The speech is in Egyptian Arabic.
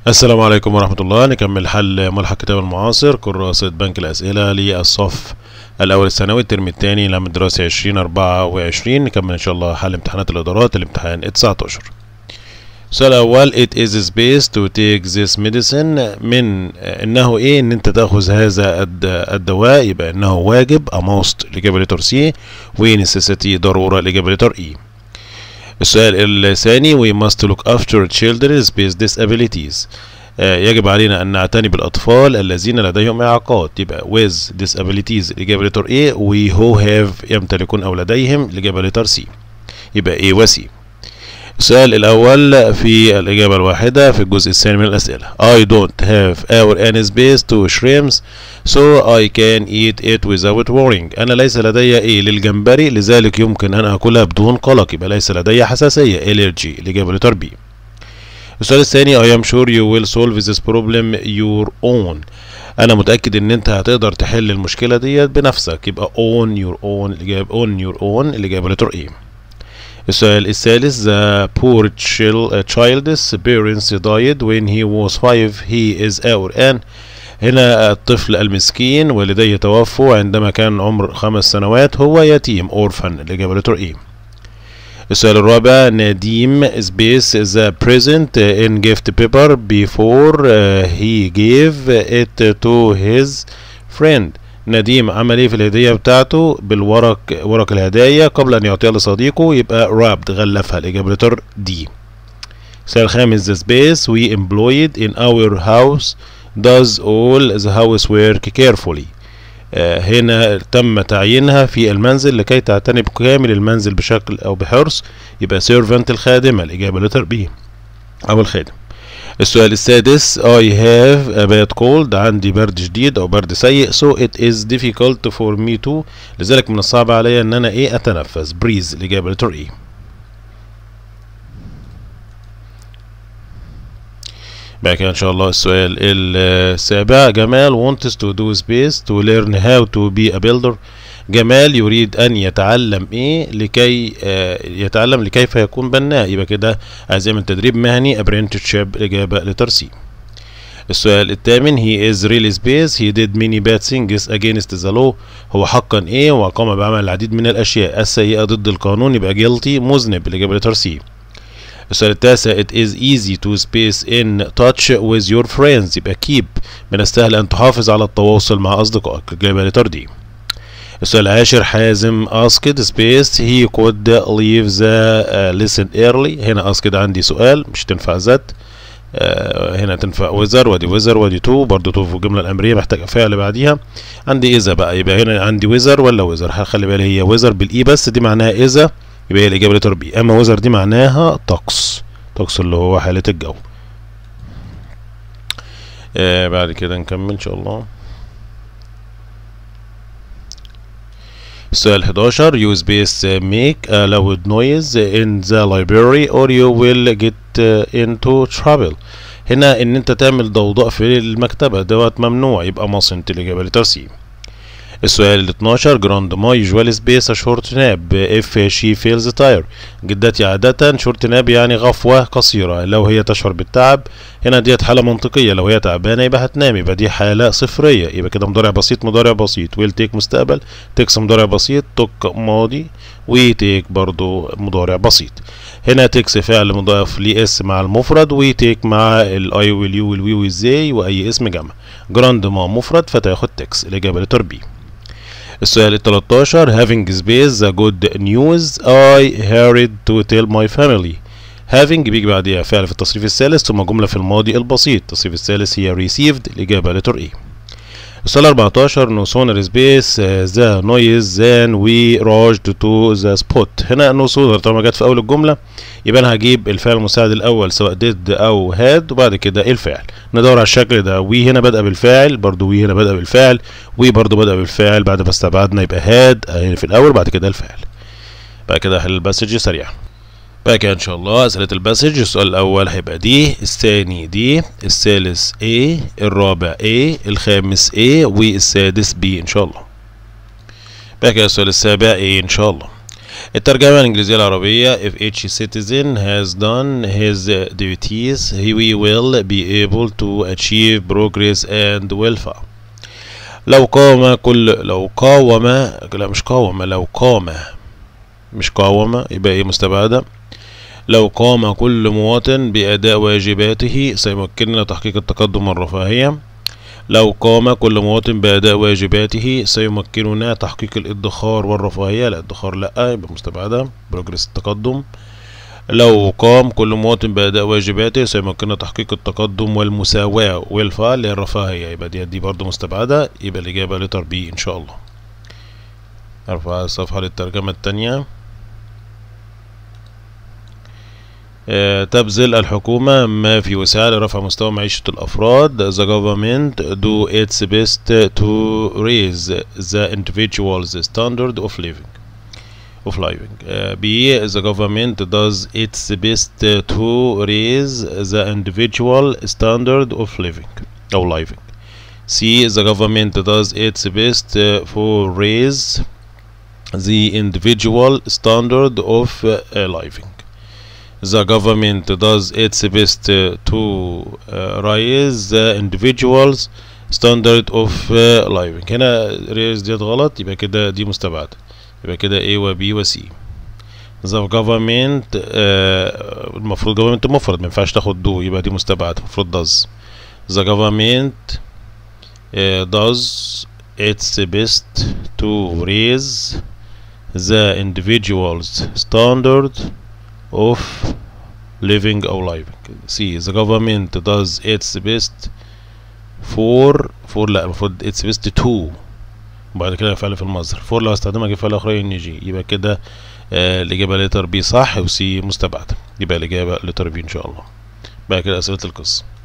السلام عليكم ورحمة الله نكمل حل ملحق كتاب المعاصر كراسة بنك الأسئلة للصف الأول الثانوي الترم الثاني العام الدراسي عشرين أربعة وعشرين نكمل إن شاء الله حل امتحانات الإدارات الامتحان التسعتاشر السؤال الأول it is space to take this medicine من إنه إيه إن أنت تأخذ هذا الد- الدواء يبقى إنه واجب a must الإجابة لتر سي و necessity ضرورة الإجابة لتر إي السؤال الثاني we must look after children with disabilities آه، يجب علينا أن نعتني بالأطفال الذين لديهم إعاقات يبقى with disabilities الإجابة لتر A و who have يمتلكون أو لديهم الإجابة لتر C يبقى A و C السؤال الأول في الإجابة الواحدة في الجزء الثاني من الأسئلة I don't have our any space to shrimps so I can eat it without worrying أنا ليس لدي إيه للجمبري لذلك يمكن أن أكلها بدون قلق يبقى ليس لدي حساسية allergy الإجابة لتر B السؤال الثاني I am sure you will solve this problem your own أنا متأكد إن أنت هتقدر تحل المشكلة ديت بنفسك يبقى on your own الإجابة on your own الإجابة لتر A السؤال الثالث The poor chil- uh, child's parents died when he was five he is our الآن هنا الطفل المسكين والديه توفوا عندما كان عمر خمس سنوات هو يتيم orphan الإجابة لتر A السؤال الرابع نديم space the present in gift paper before uh, he gave it to his friend نديم عمل ايه في الهدية بتاعته بالورق ورق الهدايا قبل ان يعطيها لصديقه يبقى wrapped غلفها الإجابة لتر دي السؤال الخامس the space we employed in our house does all the housework carefully آه، هنا تم تعيينها في المنزل لكي تعتني بكامل المنزل بشكل او بحرص يبقى servant الخادمة الإجابة لتر بي أو الخادم السؤال السادس I have a bad cold عندي برد شديد أو برد سيء so it is difficult for me to لذلك من الصعب علي أن أنا إيه أتنفس breathe الإجابة لتر إيه بعد كده ان شاء الله السؤال السابع جمال wants to do space to learn how to be a builder جمال يريد ان يتعلم ايه لكي آه يتعلم لكيف يكون بناء يبقى كده عايز يعمل تدريب مهني apprenticeship الاجابه لتر سي السؤال الثامن he is really space he did many bad things against the law هو حقا ايه وقام بعمل العديد من الاشياء السيئه ضد القانون يبقى guilty مذنب الاجابه لتر سي السؤال التاسع it is easy to space in touch with your friends يبقى keep من السهل أن تحافظ على التواصل مع أصدقائك الإجابة لتر دي السؤال العاشر حازم asked space he could leave the uh, lesson early هنا asked عندي سؤال مش تنفع ذات آه هنا تنفع وزر ودي وزر ودي تو برضو تو في الجملة الأمرية محتاج فعل بعديها عندي إذا بقى يبقى هنا عندي وزر ولا وزر هخلي بالي هي وزر بالإي بس دي معناها إذا يبقى هي الإجابة لتر بي أما وزر دي معناها طقس طقس اللي هو حالة الجو آه بعد كده نكمل إن شاء الله السؤال 11 use space uh, make a loud noise in the library or you will get uh, into trouble هنا ان انت تعمل ضوضاء في المكتبة دوت ممنوع يبقى مصنت الإجابة لتر سي السؤال ال 12 جراند ما يوجوال سبيس شورت ناب اف شي فيلز تاير جدتي عادة شورت ناب يعني غفوة قصيرة لو هي تشعر بالتعب هنا ديت حالة منطقية لو هي تعبانة يبقى هتنام يبقى دي حالة صفرية يبقى كده مضارع بسيط مضارع بسيط ويل تيك مستقبل تكس مضارع بسيط توك ماضي وتيك برضو مضارع بسيط هنا تكس فعل مضاف ليه اس مع المفرد وتيك مع الاي واليو والوي والزي واي اسم جمع جراند ما مفرد فتاخد تكس الاجابة لتر بي السؤال ال 13 having space the good news I hurried to tell my family having بيجي بعديها فعل في التصريف الثالث ثم جملة في الماضي البسيط التصريف الثالث هي received الإجابة لتر A السؤال 14 no sooner space uh, the noise than we rushed to the spot هنا no sooner طالما جت في أول الجملة يبقى أنا هجيب الفعل المساعد الأول سواء did أو had وبعد كده الفعل ندور على الشكل ده we هنا بدأ بالفاعل برضو we هنا بدأ بالفعل we برضو بدأ بالفعل بعد ما استبعدنا يبقى had هنا في الأول بعد كده الفعل بعد كده هحل الباسج سريعا بقى كده ان شاء الله اسئله الباسج السؤال الاول هيبقى دي الثاني دي الثالث A الرابع A الخامس A والسادس B ان شاء الله بقى كده السؤال السابع A ان شاء الله الترجمة الإنجليزية العربية if each citizen has done his duties he will be able to achieve progress and welfare لو قام كل لو قاوم لا مش قاوم لو قام مش قاوم يبقى ايه مستبعدة لو قام كل مواطن بأداء واجباته سيمكننا تحقيق التقدم والرفاهية لو قام كل مواطن بأداء واجباته سيمكننا تحقيق الادخار والرفاهية الادخار لأ يبقى مستبعدة بروجرس التقدم لو قام كل مواطن بأداء واجباته سيمكننا تحقيق التقدم والمساواة والفعل اللي هي الرفاهية يبقى دي دي برضه مستبعدة يبقى الإجابة لتر بي إن شاء الله ارفع الصفحة للترجمة التانية آه، تبذل الحكومة ما في وسعها لرفع مستوى معيشة الأفراد the government do its best to raise the individual's standard of living of living uh, B the government does its best to raise the individual standard of living أو living C the government does its best uh, for raise the individual standard of uh, living the government does its best uh, to uh, raise the individual's standard of uh, living هنا raise ديت غلط يبقى كده دي مستبعدة يبقى كده A و B و C the government uh, المفروض government مفرد مينفعش تاخد do يبقى دي مستبعدة المفروض does the government uh, does its best to raise the individual's standard of living or living see the government does its best for for لا المفروض its best to بعد كده فعل في المصدر for لو استخدمها اجيب فعل اخرى يجي يبقى كده آه الاجابه لتر بي صح وسي مستبعده يبقى الاجابه لتر بي ان شاء الله بعد كده اسئله القصه